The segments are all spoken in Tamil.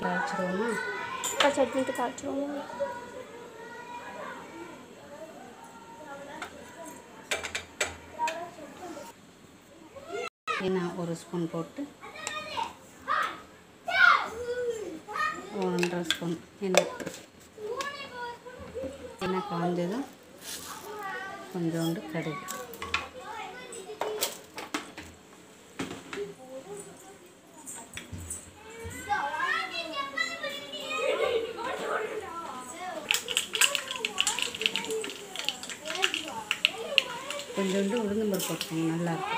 தாளிச்சிடுவோமா இப்போ சட்னிக்கு தாளிச்சிருவோம் எண்ணெய் ஒரு ஸ்பூன் போட்டு ஒன்றரை ஸ்பூன் எண்ணெய் எண்ணெய் காஞ்சதும் கொஞ்சோண்டு கடுகு கொஞ்சோண்டு உளுந்தம்பருப்பு போட்டுக்கோங்க நல்லாயிருக்கும்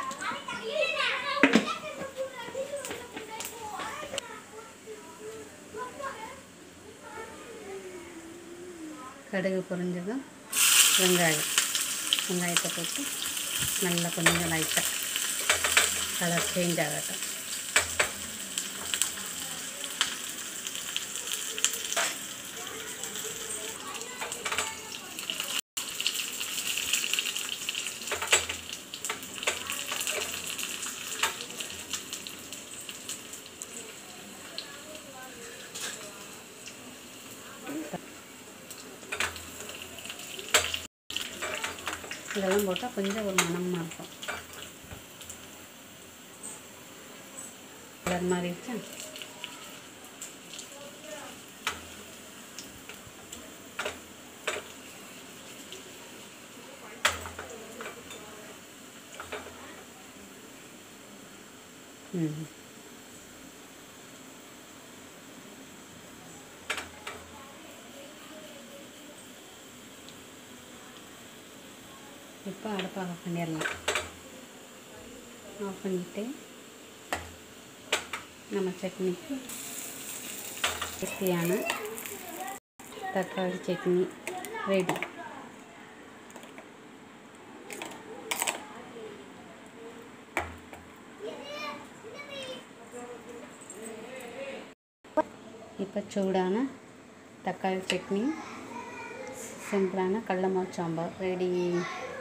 கடுகு பொரிஞ்சதும் வெங்காயம் வெங்காயத்தை போட்டு நல்லா கொஞ்சம் லைட்டாக கலர் சேஞ்ச் ஆகட்டும் இதெல்லாம் போட்டால் கொஞ்சம் ஒரு மணமாக இருக்கும் கலர் மாறிடுச்சா ம் இப்போ அடுப்பை ஆஃப் பண்ணிடலாம் ஆஃப் பண்ணிவிட்டு நம்ம சட்னிக்கு டேஸ்டியான தக்காளி சட்னி ரெடி இப்போ சூடான தக்காளி சட்னி சிம்பிளான கடல மாவு சாம்பார் ரெடி